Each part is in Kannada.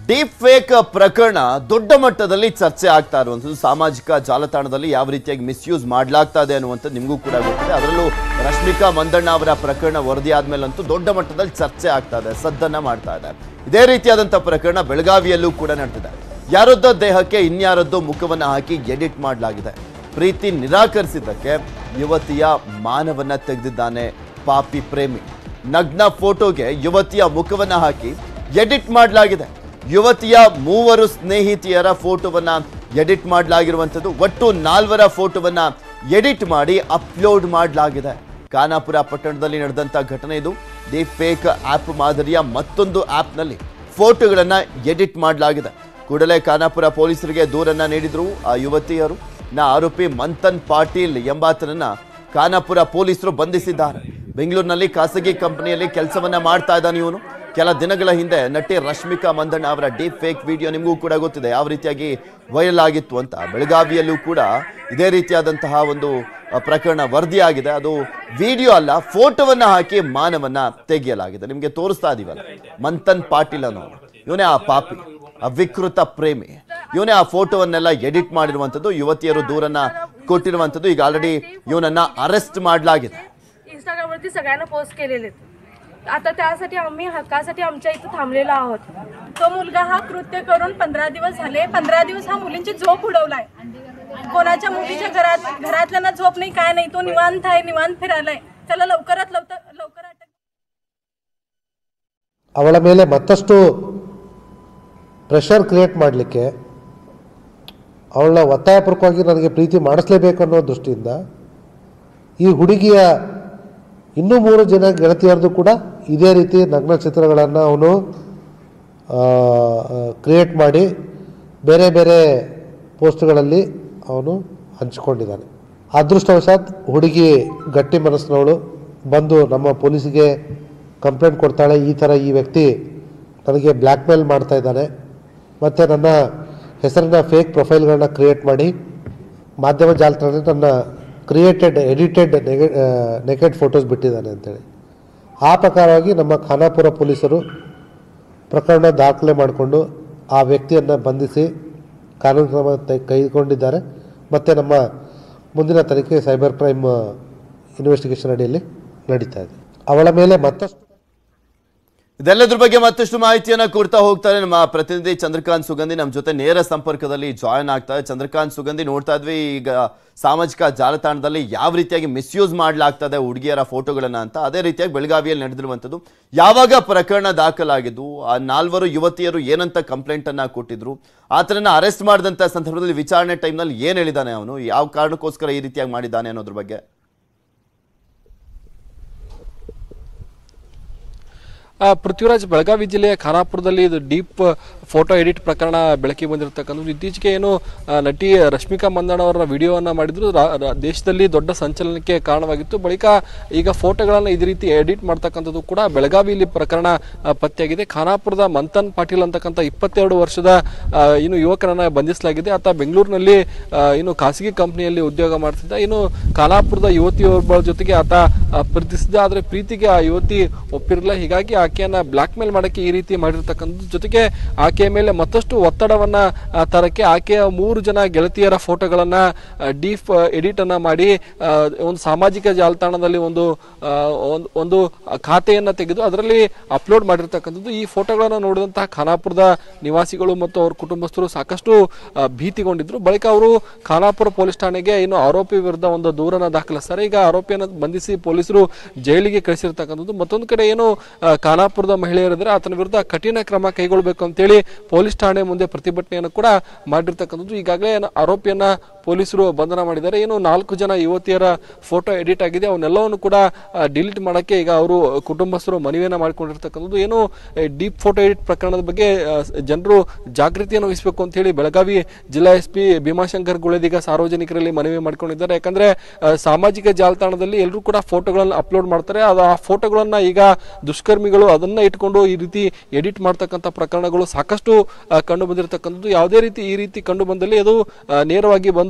ಡೀಪ್ ಫೇಕ್ ಪ್ರಕರಣ ದೊಡ್ಡ ಮಟ್ಟದಲ್ಲಿ ಚರ್ಚೆ ಆಗ್ತಾ ಇರುವಂಥದ್ದು ಸಾಮಾಜಿಕ ಜಾಲತಾಣದಲ್ಲಿ ಯಾವ ರೀತಿಯಾಗಿ ಮಿಸ್ಯೂಸ್ ಮಾಡಲಾಗ್ತಾ ಇದೆ ಅನ್ನುವಂಥದ್ದು ನಿಮಗೂ ಕೂಡ ಗೊತ್ತಿದೆ ಅದರಲ್ಲೂ ರಶ್ಮಿಕಾ ಮಂದಣ್ಣ ಅವರ ಪ್ರಕರಣ ವರದಿ ಆದ್ಮೇಲಂತೂ ದೊಡ್ಡ ಮಟ್ಟದಲ್ಲಿ ಚರ್ಚೆ ಆಗ್ತಾ ಇದೆ ಸದ್ದನ್ನ ಮಾಡ್ತಾ ಇದೆ ಇದೇ ರೀತಿಯಾದಂಥ ಪ್ರಕರಣ ಬೆಳಗಾವಿಯಲ್ಲೂ ಕೂಡ ನಡೆದಿದೆ ಯಾರದ್ದೋ ದೇಹಕ್ಕೆ ಇನ್ಯಾರದ್ದೋ ಮುಖವನ್ನ ಹಾಕಿ ಎಡಿಟ್ ಮಾಡಲಾಗಿದೆ ಪ್ರೀತಿ ನಿರಾಕರಿಸಿದ್ದಕ್ಕೆ ಯುವತಿಯ ಮಾನವನ್ನ ತೆಗೆದಿದ್ದಾನೆ ಪಾಪಿ ಪ್ರೇಮಿ ನಗ್ನ ಫೋಟೋಗೆ ಯುವತಿಯ ಮುಖವನ್ನ ಹಾಕಿ ಎಡಿಟ್ ಮಾಡಲಾಗಿದೆ ಯುವತಿಯ ಮೂವರು ಸ್ನೇಹಿತೆಯರ ಫೋಟೋವನ್ನ ಎಡಿಟ್ ಮಾಡಲಾಗಿರುವಂಥದ್ದು ಒಟ್ಟು ನಾಲ್ವರ ಫೋಟೋವನ್ನ ಎಡಿಟ್ ಮಾಡಿ ಅಪ್ಲೋಡ್ ಮಾಡಲಾಗಿದೆ ಖಾನಾಪುರ ಪಟ್ಟಣದಲ್ಲಿ ನಡೆದಂಥ ಘಟನೆ ಇದು ದಿ ಫೇಕ್ ಆ್ಯಪ್ ಮಾದರಿಯ ಮತ್ತೊಂದು ಆ್ಯಪ್ನಲ್ಲಿ ಫೋಟೋಗಳನ್ನ ಎಡಿಟ್ ಮಾಡಲಾಗಿದೆ ಕೂಡಲೇ ಖಾನಾಪುರ ಪೊಲೀಸರಿಗೆ ದೂರನ್ನ ನೀಡಿದ್ರು ಆ ಯುವತಿಯರು ನ ಆರೋಪಿ ಮಂಥನ್ ಪಾಟೀಲ್ ಎಂಬಾತನನ್ನ ಖಾನಾಪುರ ಪೊಲೀಸರು ಬಂಧಿಸಿದ್ದಾರೆ ಬೆಂಗಳೂರಿನಲ್ಲಿ ಖಾಸಗಿ ಕಂಪನಿಯಲ್ಲಿ ಕೆಲಸವನ್ನ ಮಾಡ್ತಾ ಇದ್ದಾನೆ ಇವನು ಕೆಲ ದಿನಗಳ ಹಿಂದೆ ನಟಿ ರಶ್ಮಿಕಾ ಮಂದಣ್ಣ ಅವರ ಡೀಪ್ ಫೇಕ್ ವಿಡಿಯೋ ನಿಮಗೂ ಕೂಡ ಗೊತ್ತಿದೆ ಯಾವ ರೀತಿಯಾಗಿ ವೈರಲ್ ಆಗಿತ್ತು ಅಂತ ಬೆಳಗಾವಿಯಲ್ಲೂ ಕೂಡ ಇದೇ ರೀತಿಯಾದಂತಹ ಒಂದು ಅ, ಪ್ರಕರಣ ವರದಿಯಾಗಿದೆ ಅದು ವಿಡಿಯೋ ಅಲ್ಲ ಫೋಟೋವನ್ನ ಹಾಕಿ ಮಾನವನ್ನ ತೆಗೆಯಲಾಗಿದೆ ನಿಮಗೆ ತೋರಿಸ್ತಾ ಇದೀವಲ್ಲ ಮಂಥನ್ ಪಾಟೀಲ್ ಅನ್ನೋ ಇವನೇ ಆ ಪಾಪಿ ಆ ವಿಕೃತ ಪ್ರೇಮಿ ಇವನೇ ಆ ಫೋಟೋವನ್ನೆಲ್ಲ ಎಡಿಟ್ ಮಾಡಿರುವಂಥದ್ದು ಯುವತಿಯರು ದೂರನ್ನ ಕೊಟ್ಟಿರುವಂಥದ್ದು ಈಗ ಆಲ್ರೆಡಿ ಇವನನ್ನ ಅರೆಸ್ಟ್ ಮಾಡಲಾಗಿದೆ इंस्टाग्रामवरती सगळ्यांना पोस्ट केलेले आहेत. आता त्यासाठी आम्ही हक्कासाठी आमच्या इथं थांबलेलो आहोत तो मुलगा हा कृत्य करून पंधरा दिवस झाले पंधरा दिवस हा मुलींची झोप उडवलाय कोणाच्या मुलीच्या घरात घरातल्यांना झोप नाही काय नाही तो निवांत आहे निवांत फिरायलाय त्याला लवकरात लवकर लवकर अटक ಅವಳ ಮೇಲೆ ಮತ್ತಷ್ಟು ಪ್ರೆಷರ್ ಕ್ರಿಯೇಟ್ ಮಾಡಲಿಕ್ಕೆ ಅವಳನ್ನ ಒತ್ತಾಯಪೂರ್ವಕವಾಗಿ ನನಗೆ ಪ್ರೀತಿ ಮಾಡಿಸ್ಲೇಬೇಕು ಅನ್ನೋ ದೃಷ್ಟಿಯಿಂದ ಈ ಹುಡುಗಿಯ ಇನ್ನೂ ಮೂರು ಜನ ಗೆಳತಿಯರದು ಕೂಡ ಇದೇ ರೀತಿ ನಗ್ನ ಚಿತ್ರಗಳನ್ನು ಅವನು ಕ್ರಿಯೇಟ್ ಮಾಡಿ ಬೇರೆ ಬೇರೆ ಪೋಸ್ಟ್ಗಳಲ್ಲಿ ಅವನು ಹಂಚಿಕೊಂಡಿದ್ದಾನೆ ಅದೃಷ್ಟವಶಾತ್ ಹುಡುಗಿ ಗಟ್ಟಿ ಮನಸ್ಸಿನವಳು ಬಂದು ನಮ್ಮ ಪೊಲೀಸಿಗೆ ಕಂಪ್ಲೇಂಟ್ ಕೊಡ್ತಾಳೆ ಈ ಥರ ಈ ವ್ಯಕ್ತಿ ನನಗೆ ಬ್ಲ್ಯಾಕ್ ಮೇಲ್ ಮಾಡ್ತಾ ಇದ್ದಾನೆ ಮತ್ತು ನನ್ನ ಹೆಸರಿನ ಫೇಕ್ ಪ್ರೊಫೈಲ್ಗಳನ್ನ ಕ್ರಿಯೇಟ್ ಮಾಡಿ ಮಾಧ್ಯಮ ಜಾಲತಾಣದಲ್ಲಿ ನನ್ನ ಕ್ರಿಯೇಟೆಡ್ ಎಡಿಟೆಡ್ ನೆಗೆ ನೆಕೆಡ್ ಫೋಟೋಸ್ ಬಿಟ್ಟಿದ್ದಾನೆ ಅಂತೇಳಿ ಆ ಪ್ರಕಾರವಾಗಿ ನಮ್ಮ ಖಾನಾಪುರ ಪೊಲೀಸರು ಪ್ರಕರಣ ದಾಖಲೆ ಮಾಡಿಕೊಂಡು ಆ ವ್ಯಕ್ತಿಯನ್ನು ಬಂಧಿಸಿ ಕಾನೂನು ಕ್ರಮ ತೆ- ಕೈಗೊಂಡಿದ್ದಾರೆ ಮತ್ತು ನಮ್ಮ ಮುಂದಿನ ತನಿಖೆ ಸೈಬರ್ ಕ್ರೈಮ್ ಇನ್ವೆಸ್ಟಿಗೇಷನ್ ಅಡಿಯಲ್ಲಿ ನಡೀತಾ ಇದೆ ಅವಳ ಮೇಲೆ ಮತ್ತಷ್ಟು ಇದೆಲ್ಲದ್ರ ಬಗ್ಗೆ ಮತ್ತಷ್ಟು ಮಾಹಿತಿಯನ್ನ ಕೊಡ್ತಾ ಹೋಗ್ತಾರೆ ನಮ್ಮ ಪ್ರತಿನಿಧಿ ಚಂದ್ರಕಾಂತ್ ಸುಗಂಧಿ ನಮ್ಮ ಜೊತೆ ನೇರ ಸಂಪರ್ಕದಲ್ಲಿ ಜಾಯ್ನ್ ಆಗ್ತಾರೆ ಚಂದ್ರಕಾಂತ್ ಸುಗಂಧಿ ನೋಡ್ತಾ ಇದ್ವಿ ಈಗ ಸಾಮಾಜಿಕ ಜಾಲತಾಣದಲ್ಲಿ ಯಾವ ರೀತಿಯಾಗಿ ಮಿಸ್ಯೂಸ್ ಮಾಡಲಾಗ್ತದೆ ಹುಡುಗಿಯರ ಫೋಟೋಗಳನ್ನ ಅಂತ ಅದೇ ರೀತಿಯಾಗಿ ಬೆಳಗಾವಿಯಲ್ಲಿ ನಡೆದಿರುವಂಥದ್ದು ಯಾವಾಗ ಪ್ರಕರಣ ದಾಖಲಾಗಿದ್ದು ಆ ನಾಲ್ವರು ಯುವತಿಯರು ಏನಂತ ಕಂಪ್ಲೇಂಟ್ ಅನ್ನ ಕೊಟ್ಟಿದ್ರು ಆತನನ್ನ ಅರೆಸ್ಟ್ ಮಾಡಿದಂಥ ಸಂದರ್ಭದಲ್ಲಿ ವಿಚಾರಣೆ ಟೈಮ್ನಲ್ಲಿ ಏನು ಹೇಳಿದ್ದಾನೆ ಅವನು ಯಾವ ಕಾರಣಕ್ಕೋಸ್ಕರ ಈ ರೀತಿಯಾಗಿ ಮಾಡಿದ್ದಾನೆ ಅನ್ನೋದ್ರ ಬಗ್ಗೆ ಆ, ಪೃಥ್ವಿರಾಜ್ ಬೆಳಗಾವಿ ಜಿಲ್ಲೆಯ ಖಾನಾಪುರದಲ್ಲಿ ಇದು ಡೀಪ್ ಫೋಟೋ ಎಡಿಟ್ ಪ್ರಕರಣ ಬೆಳಕಿಗೆ ಬಂದಿರತಕ್ಕಂಥದ್ದು ಇತ್ತೀಚೆಗೆ ಏನು ಆ, ನಟಿ ರಶ್ಮಿಕಾ ಮಂದಣ್ಣ ಅವರ ವಿಡಿಯೋವನ್ನು ಮಾಡಿದ್ರು ರಾ- ರಾ- ದೇಶದಲ್ಲಿ ದೊಡ್ಡ ಸಂಚಲನಕ್ಕೆ ಕಾರಣವಾಗಿತ್ತು ಬಳಿಕ ಈಗ ಫೋಟೋಗಳನ್ನು ಇದೇ ರೀತಿ ಎಡಿಟ್ ಮಾಡ್ತಕ್ಕಂಥದ್ದು ಕೂಡ ಬೆಳಗಾವಿಯಲ್ಲಿ ಪ್ರಕರಣ ಆ, ಪತ್ತೆಯಾಗಿದೆ ಖಾನಾಪುರದ ಮಂಥನ್ ಪಾಟೀಲ್ ಅಂತಕ್ಕಂಥ ಇಪ್ಪತ್ತೆರಡು ವರ್ಷದ ಆ, ಇನ್ನು ಯುವಕರನ್ನ ಬಂಧಿಸಲಾಗಿದೆ ಆತ ಬೆಂಗಳೂರಿನಲ್ಲಿ ಆ, ಇನ್ನು ಖಾಸಗಿ ಕಂಪನಿಯಲ್ಲಿ ಉದ್ಯೋಗ ಮಾಡ್ತಿದ್ದ ಇನ್ನು ಖಾನಾಪುರದ ಯುವತಿಯೊಬ್ಬಳ ಜೊತೆಗೆ ಆತ ಆ, ಪ್ರೀತಿಸಿದ್ದ ಆದರೆ ಪ್ರೀತಿಗೆ ಆ ಯುವತಿ ಒಪ್ಪಿರಲಿಲ್ಲ ಹೀಗಾಗಿ ಆಕೆಯನ್ನ ಬ್ಲಾಕ್ ಮೇಲ್ ಮಾಡಕ್ಕೆ ಈ ರೀತಿ ಮಾಡಿರ್ತಕ್ಕಂಥದ್ದು ಜೊತೆಗೆ ಆಕೆಯ ಮೇಲೆ ಮತ್ತಷ್ಟು ಒತ್ತಡವನ್ನ ಆ, ತರಕ್ಕೆ ಆಕೆಯ ಮೂರು ಜನ ಗೆಳತಿಯರ ಫೋಟೋಗಳನ್ನ ಡೀಪ್ ಎಡಿಟ್ ಅನ್ನ ಮಾಡಿ ಆ, ಒಂದು ಸಾಮಾಜಿಕ ಜಾಲತಾಣದಲ್ಲಿ ಒಂದು ಆ, ಒಂದು- ಒಂದು ಖಾತೆಯನ್ನ ತೆಗೆದು ಅದರಲ್ಲಿ ಅಪ್ಲೋಡ್ ಮಾಡಿರ್ತಕ್ಕಂಥದ್ದು ಈ ಫೋಟೋಗಳನ್ನ ನೋಡಿದಂತಹ ಖಾನಾಪುರದ ನಿವಾಸಿಗಳು ಮತ್ತು ಅವ್ರ ಕುಟುಂಬಸ್ಥರು ಸಾಕಷ್ಟು ಆ, ಭೀತಿಗೊಂಡಿದ್ರು ಬಳಿಕ ಅವರು ಖಾನಾಪುರ ಪೊಲೀಸ್ ಠಾಣೆಗೆ ಇನ್ನು ಆರೋಪಿ ವಿರುದ್ಧ ಒಂದು ದೂರನ್ನ ದಾಖಲಿಸ್ತಾರೆ ಈಗ ಆರೋಪಿಯನ್ನು ಬಂಧಿಸಿ ಪೊಲೀಸರು ಜೈಲಿಗೆ ಕಳಿಸಿರ್ತಕ್ಕಂಥದ್ದು ಮತ್ತೊಂದು ಕಡೆ ಏನು ಆ, ಖಾನಾಪುರದ ಮಹಿಳೆಯರಿದ್ರೆ ಆತನ ವಿರುದ್ಧ ಕಠಿಣ ಕ್ರಮ ಕೈಗೊಳ್ಳಬೇಕು ಅಂತೇಳಿ ಪೊಲೀಸ್ ಠಾಣೆ ಮುಂದೆ ಪ್ರತಿಭಟನೆಯನ್ನು ಕೂಡ ಮಾಡಿರ್ತಕ್ಕಂಥದ್ದು ಈಗಾಗಲೇ ಏನು ಆರೋಪಿಯನ್ನ ಪೊಲೀಸರು ಬಂಧನ ಮಾಡಿದ್ದಾರೆ ಏನು ನಾಲ್ಕು ಜನ ಯುವತಿಯರ ಫೋಟೋ ಎಡಿಟ್ ಆಗಿದೆ ಅವನ್ನೆಲ್ಲವನ್ನು ಕೂಡ ಡಿಲೀಟ್ ಮಾಡಕ್ಕೆ ಈಗ ಅವರು ಕುಟುಂಬಸ್ಥರು ಮನವಿಯನ್ನ ಮಾಡಿಕೊಂಡಿರ್ತಕ್ಕಂಥದ್ದು ಏನು ಡೀಪ್ ಫೋಟೋ ಎಡಿಟ್ ಪ್ರಕರಣದ ಬಗ್ಗೆ ಜನರು ಜಾಗೃತಿಯನ್ನು ವಹಿಸಬೇಕು ಅಂತ ಹೇಳಿ ಬೆಳಗಾವಿ ಜಿಲ್ಲಾ ಎಸ್ ಪಿ ಭೀಮಾಶಂಕರ್ ಗುಳೇದಿಗ ಸಾರ್ವಜನಿಕರಲ್ಲಿ ಮನವಿ ಮಾಡ್ಕೊಂಡಿದ್ದಾರೆ ಯಾಕಂದ್ರೆ ಆ, ಸಾಮಾಜಿಕ ಜಾಲತಾಣದಲ್ಲಿ ಎಲ್ಲರೂ ಕೂಡ ಫೋಟೋಗಳನ್ನ ಅಪ್ಲೋಡ್ ಮಾಡ್ತಾರೆ ಅದು ಆ ಫೋಟೋಗಳನ್ನ ಈಗ ದುಷ್ಕರ್ಮಿಗಳು ಅದನ್ನ ಇಟ್ಕೊಂಡು ಈ ರೀತಿ ಎಡಿಟ್ ಮಾಡ್ತಕ್ಕಂಥ ಪ್ರಕರಣಗಳು ಸಾಕಷ್ಟು ಆ, ಕಂಡು ಬಂದಿರತಕ್ಕಂಥದ್ದು ಯಾವುದೇ ರೀತಿ ಈ ರೀತಿ ಕಂಡು ಬಂದಲ್ಲಿ ಅದು ಆ, ನೇರವಾಗಿ ಬಂದು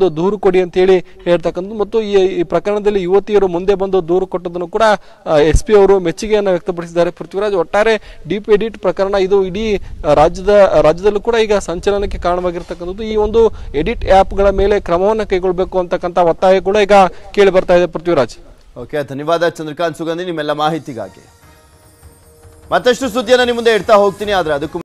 ಬಂದು ದೂರು ಕೊಡಿ ಅಂತ ಹೇಳಿ ಹೇಳ್ತಕ್ಕಂಥದ್ದು ಮತ್ತು ಈ ಈ ಪ್ರಕರಣದಲ್ಲಿ ಯುವತಿಯರು ಮುಂದೆ ಬಂದು ದೂರು ಕೊಟ್ಟದನ್ನು ಕೂಡ ಎಸ್ ಪಿ ಅವರು ಮೆಚ್ಚುಗೆಯನ್ನು ವ್ಯಕ್ತಪಡಿಸಿದ್ದಾರೆ ಪೃಥ್ವಿರಾಜ್ ಒಟ್ಟಾರೆ ಡೀಪ್ ಎಡಿಟ್ ಪ್ರಕರಣ ಇದು ಇಡೀ ಆ, ರಾಜ್ಯದ ರಾಜ್ಯದಲ್ಲೂ ಕೂಡ ಈಗ ಸಂಚಲನಕ್ಕೆ ಕಾರಣವಾಗಿರ್ತಕ್ಕಂಥದ್ದು ಈ ಒಂದು ಎಡಿಟ್ ಆ್ಯಪ್ಗಳ ಮೇಲೆ ಕ್ರಮವನ್ನು ಕೈಗೊಳ್ಳಬೇಕು ಅಂತಕ್ಕಂಥ ಒತ್ತಾಯ ಕೂಡ ಈಗ ಕೇಳಿ ಬರ್ತಾ ಇದೆ ಪೃಥ್ವಿರಾಜ್ ಓಕೆ ಧನ್ಯವಾದ ಚಂದ್ರಕಾಂತ್ ಸುಗಂಧಿ ನಿಮ್ಮೆಲ್ಲ ಮಾಹಿತಿಗಾಗಿ ಮತ್ತಷ್ಟು ಸುದ್ದಿಯನ್ನು ನಿಮ್ಮ ಮುಂದೆ ಇಡ್ತಾ ಹೋಗ್ತೀನಿ ಆದ್ರೆ ಅದಕ್ಕೂ